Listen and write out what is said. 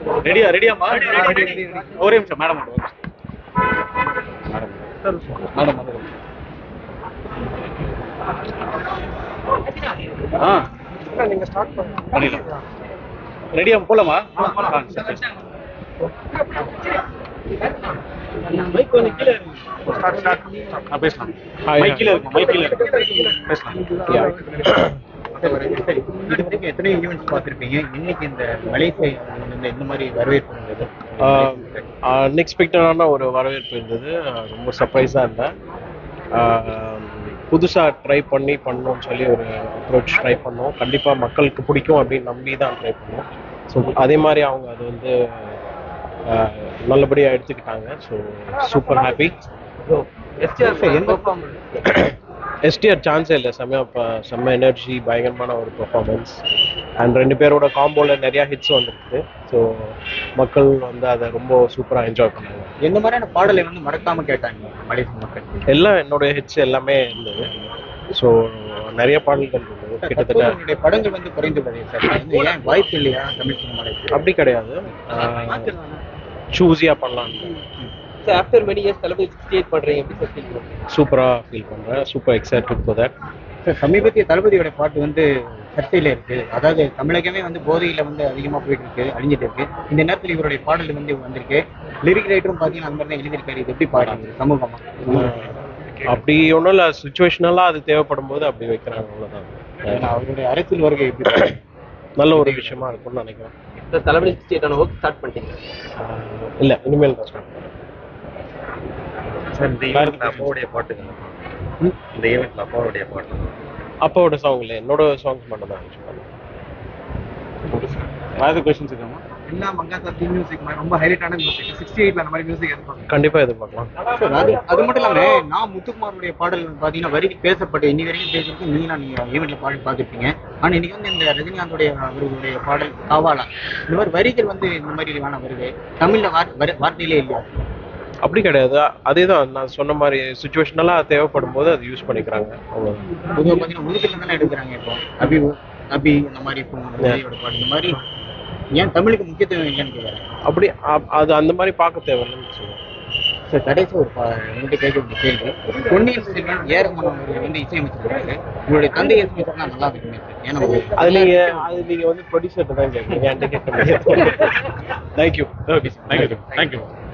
ரெடியா ரெடியாமா ஒரே நிமிஷம் மேடம் மேடம் மேடம் ஆ நீங்க ஸ்டார்ட் பண்ணுங்க பண்ணிடலாம் ரெடியா போலாமா ஆ, சரி, சரி. மைக் கொஞ்சம் கீழே ஸ்டார்ட் ஸ்டார்ட் ஆ, பேசலாம் Hi, மைக் hi. கீழே இருக்கும் மைக் கீழே இருக்கும் பேசலாம் சரி இது வரைக்கும் எத்தனை ஈவெண்ட்ஸ் பார்த்துருப்பீங்க இன்னைக்கு இந்த மலேசியா இந்த இந்த மாதிரி வரவேற்பு இருந்தது அன்எக்ஸ்பெக்டடான ஒரு வரவேற்பு இருந்தது ஆஹ் ரொம்ப சர்ப்ரைஸாக இருந்தேன் புதுசாக ட்ரை பண்ணி பண்ணோம்னு சொல்லி ஒரு அப்ரோச் ட்ரை பண்ணோம் கண்டிப்பாக மக்களுக்கு பிடிக்கும் அப்படின்னு நம்பி தான் ட்ரை பண்ணோம் ஸோ அதே மாதிரி அவங்க அது வந்து நல்லபடியாக எடுத்துக்கிட்டாங்க ஸோ சூப்பர் ஹாப்பி எஸ்டிஆர் எந்த எஸ்டிஆர் சான்ஸே இல்லை செம்ம ப- செம்ம எனர்ஜி பயங்கரமான ஒரு பெர்ஃபார்மன்ஸ் அண்ட் ரெண்டு பேரோட காம்போவில் நிறையா ஹிட்ஸ் வந்திருக்கு ஸோ மக்கள் வந்து அதை ரொம்ப சூப்பராக என்ஜாய் பண்ணாங்க எந்த மாதிரியான பாடலை வந்து மறக்காம கேட்டாங்க மலேசிய மக்கள் எல்லாம் என்னோட ஹிட்ஸ் எல்லாமே இருந்தது ஸோ நிறைய பாடல்கள் இருந்தது சார், கிட்டத்தட்ட தற்போது உங்களுடைய படங்கள் வந்து குறைந்து வருது சார் அது வந்து ஏன் வாய்ப்பு இல்லையா தமிழ் சினிமாவில் அப்படி கிடையாது சூஸியாக பண்ணலாம் sir after many years Thalapathy sixty eight பண்றீங்க எப்படி சார் ஃபீல் பண்ணுறீங்க சூப்பராக ஃபீல் பண்ணுறேன் super excited for that sir சமீபத்திய தளபதியோட பாட்டு வந்து சர்ச்சையில இருக்கு அதாவது தமிழகமே வந்து போதையில வந்து அதிகமா போயிட்டு இருக்கு அழிஞ்சிட்டு இருக்கு இந்த நேரத்தில் இவருடைய பாடல் வந்து வந்திருக்கு லிரிக் ரைட்டரும் பாத்தீங்கன்னா அந்த மாதிரி தான் எழுதியிருக்காரு இது எப்படி பாடுறாங்க சமூகமா அப்படி ஒன்றும் இல்லை சுச்சுவேஷனலாக அது தேவைப்படும் போது அப்படி வைக்கிறாங்க அவ்வளோதான் ஏன்னா அவருடைய அரசியல் வருகை எப்படி பாருங்க? நல்ல ஒரு விஷயமா இருக்கும்னு நினைக்கிறேன் சார் தளபதி சிக்ஸ்டி எயிட்டான ஒர்க் ஸ்டார்ட் பண்ணிட்டீங்க இல்லை இனிமேல் தான் start பண்றேன். சார் இந்த ஈவெண்ட்ல அப்பாவுடைய பாட்டுங்க இந்த ஈவெண்ட்ல அப்பாவுடைய பாட்டு அப்பாவோட சாங் இல்லை என்னோட சாங்ஸ் மட்டும் தான் யூஸ் பண்ணுவேன் வேறு கொஸ்டின்ஸ் இருக்காமா எல்லா மங்காத்தா தீம் மியூசிக் ரொம்ப ஹைலைட்டான மியூசிக் சிக்ஸ்டி எயிட்ல அந்த மாதிரி மியூசிக் எதிர்பார்க்கணும் கண்டிப்பா எதிர்பார்க்கலாம் சார், அது அது மட்டும் இல்லாம நான் முத்துக்குமாருடைய பாடல் பாத்தீங்கன்னா வரிக்கு பேசப்பட்டு இன்னி வரைக்கும் பேசிருக்கு நீங்க நீங்க ஈவெண்ட்ல பாடல் பார்த்துருப்பீங்க ஆனா இன்னைக்கு வந்து இந்த ரஜினிகாந்துடைய அவர்களுடைய பாடல் காவாலா இந்த மாதிரி வரிகள் வந்து இந்த மாதிரி வேணா வருது தமிழ்ல வார்- வரி- வார்த்தையிலே இல்லையா அப்படி கிடையாது அதே தான் நான் சொன்ன மாதிரி சுச்சுவேஷனலாக தேவைப்படும் போது அது யூஸ் பண்ணிக்கிறாங்க அவ்வளோதான் பொதுவாக பாத்தீங்கன்னா உருதுல தானே எடுக்கிறாங்க இப்போ அபி அபி இந்த மாதிரி இப்போ விஜயோட பாடல் இந்த மாதிரி ஏன் தமிழுக்கு முக்கியத்துவம் இல்லைன்னு கேட்குறேன் அப்படி அ- அது அந்த மாதிரி பார்க்க தேவையில்லைன்னு சொல்லுவேன் சார் கடைசி ஒரு பா- உங்கள்கிட்ட கேட்க வேண்டிய கேள்வி பொன்னியின் செல்வன் ஏரமணன் அவர்கள் வந்து இசையமைச்சிருக்காரு உங்களுடைய தந்தை இசையமைச்சா நல்லா இருக்குமே சார் ஏன்னா ஒரு அது நீங்க அது நீங்க வந்து ப்ரொடியூசர்கிட்ட தான் கேட்குறீங்க என்கிட்ட கேட்க முடியாது தேங்க்யூ ஓகே தேங்க்யூ தேங்க்யூ